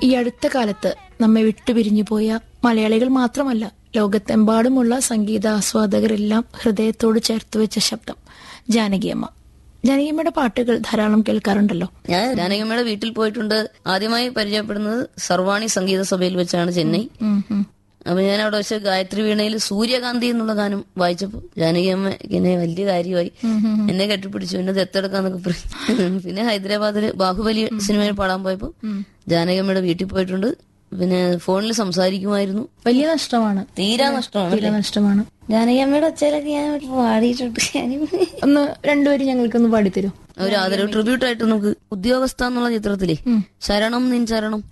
ഈ അടുത്ത കാലത്ത് നമ്മെ വിട്ടുപിരിഞ്ഞു പോയ മലയാളികൾ മാത്രമല്ല ലോകത്തെമ്പാടുമുള്ള സംഗീത ആസ്വാദകരെല്ലാം ഹൃദയത്തോട് ചേർത്ത് വെച്ച ശബ്ദം ജാനകിയമ്മ ജാനകിയമ്മയുടെ പാട്ടുകൾ ധാരാളം കേൾക്കാറുണ്ടല്ലോ ഞാൻ ജാനകിയമ്മയുടെ വീട്ടിൽ പോയിട്ടുണ്ട് ആദ്യമായി പരിചയപ്പെടുന്നത് സർവാണി സംഗീത സഭയിൽ വെച്ചാണ് ചെന്നൈ ഉം, ഉം. അപ്പൊ ഞാൻ അവിടെ വെച്ച് ഗായത്രി വീണയിൽ സൂര്യകാന്തി എന്നുള്ള ഗാനം വായിച്ചപ്പോ ജാനകിയമ്മ എന്നെ വലിയ കാര്യമായി എന്നെ കെട്ടിപ്പിടിച്ചു എന്നെ ദത്തെടുക്കാന്നൊക്കെ പറഞ്ഞു പിന്നെ ഹൈദരാബാദില് ബാഹുബലി സിനിമയിൽ പാടാൻ പോയപ്പോ ജാനകിയമ്മയുടെ വീട്ടിൽ പോയിട്ടുണ്ട് പിന്നെ ഫോണിൽ സംസാരിക്കുമായിരുന്നു വലിയ നഷ്ടമാണ് തീരാ നഷ്ടമാണ് തീരെ നഷ്ടമാണ് ജാനകിയമ്മയുടെ ഒച്ചയിലൊക്കെ ഞാൻ പാടിയിട്ടുണ്ട് ഒന്ന് രണ്ടുപേരും ഞങ്ങൾക്കൊന്ന് പാടിത്തരൂ ഒരു ആദരവ് ട്രിബ്യൂട്ട് ആയിട്ട് നമുക്ക് ഉദ്യോഗസ്ഥ എന്നുള്ള ചിത്രത്തിലെ ശരണം നിൻ ശരണം